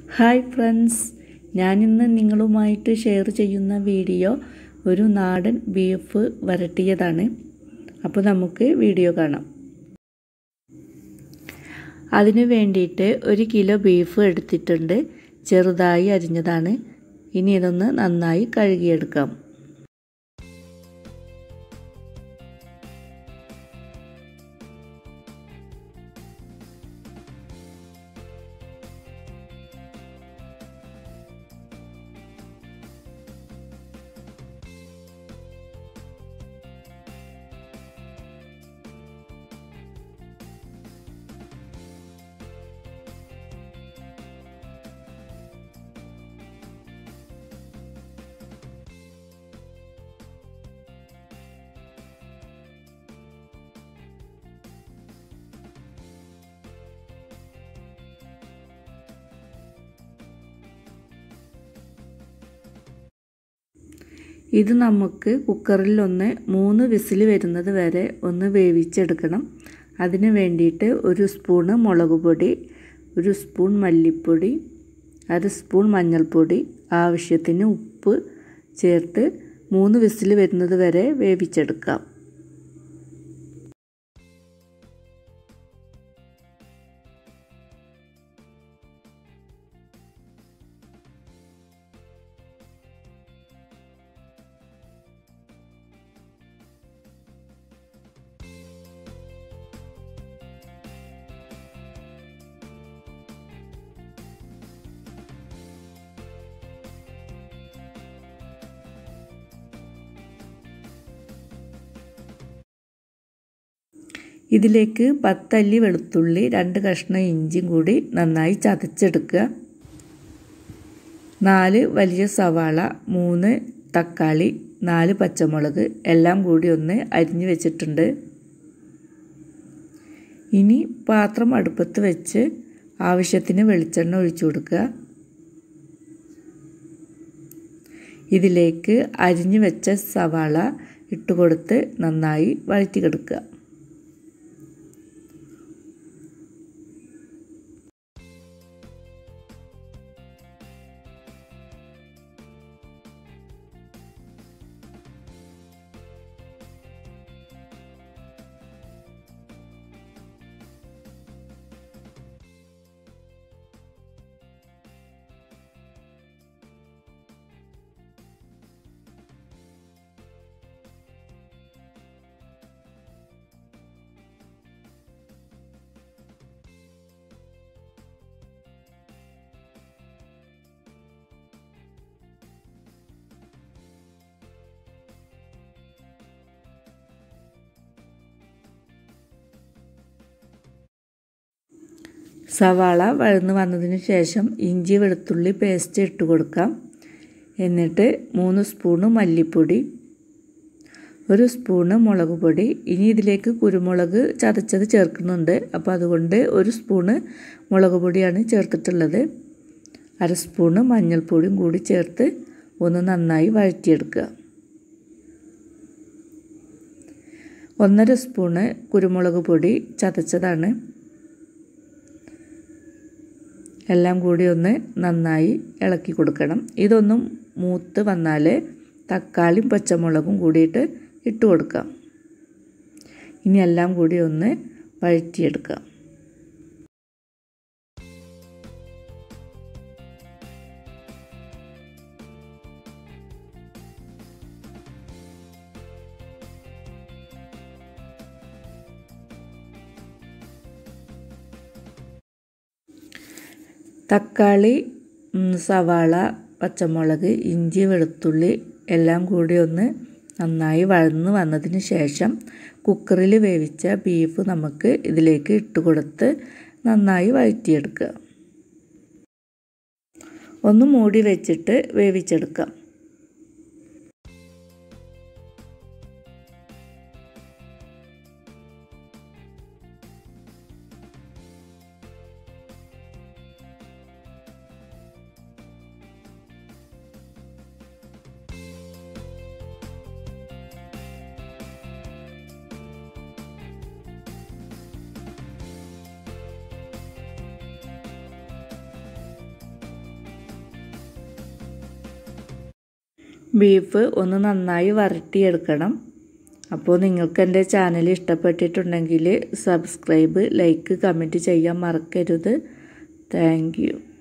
hi friends ഞാനിന്ന് നിങ്ങളുമായിട്ട് share ചെയ്യുന്ന വീഡിയോ ഒരു നാടൻ ബീഫ് വരട്ടിയതാണ് അപ്പോൾ നമുക്ക് വീഡിയോ കാണാം അതിനു വേണ്ടിയിട്ട് ഒരു കിലോ ബീഫ് എടുത്തിട്ടുണ്ട് ചെറുതായി അരിഞ്ഞതാണ് ഇനി ഇതൊന്ന് നന്നായി കഴുകിയെടുക്കാം ഇത് നമുക്ക് കുക്കറിൽ ഒന്ന് മൂന്ന് വിസിൽ വരുന്നത് വരെ ഒന്ന് വേവിച്ചെടുക്കണം അതിന് വേണ്ടിയിട്ട് ഒരു സ്പൂണ് മുളക് പൊടി ഒരു സ്പൂൺ മല്ലിപ്പൊടി അര സ്പൂൺ മഞ്ഞൾപ്പൊടി ആവശ്യത്തിന് ഉപ്പ് ചേർത്ത് മൂന്ന് വിസിൽ വരുന്നത് വരെ വേവിച്ചെടുക്കാം ഇതിലേക്ക് പത്തല്ലി വെളുത്തുള്ളി രണ്ട് കഷ്ണം ഇഞ്ചിയും കൂടി നന്നായി ചതച്ചെടുക്കുക നാല് വലിയ സവാള മൂന്ന് തക്കാളി നാല് പച്ചമുളക് എല്ലാം കൂടി ഒന്ന് അരിഞ്ഞു വെച്ചിട്ടുണ്ട് ഇനി പാത്രം അടുപ്പത്ത് വെച്ച് ആവശ്യത്തിന് വെളിച്ചെണ്ണ ഒഴിച്ചു കൊടുക്കുക ഇതിലേക്ക് അരിഞ്ഞു വെച്ച സവാള ഇട്ടുകൊടുത്ത് നന്നായി വഴറ്റി കെടുക്കുക സവാള വഴന്ന് വന്നതിന് ശേഷം ഇഞ്ചി വെളുത്തുള്ളി പേസ്റ്റ് ഇട്ട് കൊടുക്കാം എന്നിട്ട് മൂന്ന് സ്പൂണ് മല്ലിപ്പൊടി ഒരു സ്പൂണ് മുളക് പൊടി ഇനി ഇതിലേക്ക് കുരുമുളക് ചതച്ചത് ചേർക്കുന്നുണ്ട് അപ്പോൾ അതുകൊണ്ട് ഒരു സ്പൂണ് മുളക് പൊടിയാണ് ചേർത്തിട്ടുള്ളത് അര സ്പൂണ് മഞ്ഞൾപ്പൊടിയും കൂടി ചേർത്ത് ഒന്ന് നന്നായി വഴറ്റിയെടുക്കുക ഒന്നര സ്പൂണ് കുരുമുളക് പൊടി ചതച്ചതാണ് എല്ലാം കൂടി ഒന്ന് നന്നായി ഇളക്കി കൊടുക്കണം ഇതൊന്നും മൂത്ത് വന്നാൽ തക്കാളിയും പച്ചമുളകും കൂടിയിട്ട് ഇട്ട് കൊടുക്കാം ഇനി എല്ലാം കൂടി ഒന്ന് വഴറ്റിയെടുക്കാം തക്കാളി സവാള പച്ചമുളക് ഇഞ്ചി വെളുത്തുള്ളി എല്ലാം കൂടി ഒന്ന് നന്നായി വഴന്ന് വന്നതിന് ശേഷം കുക്കറിൽ വേവിച്ച ബീഫ് നമുക്ക് ഇതിലേക്ക് ഇട്ട് കൊടുത്ത് നന്നായി വഴറ്റിയെടുക്കുക ഒന്ന് മൂടി വെച്ചിട്ട് വേവിച്ചെടുക്കാം ബീഫ് ഒന്ന് നന്നായി വരട്ടിയെടുക്കണം അപ്പോൾ നിങ്ങൾക്ക് എൻ്റെ ചാനൽ ഇഷ്ടപ്പെട്ടിട്ടുണ്ടെങ്കിൽ സബ്സ്ക്രൈബ് ലൈക്ക് കമൻറ്റ് ചെയ്യാൻ മറക്കരുത് താങ്ക് യു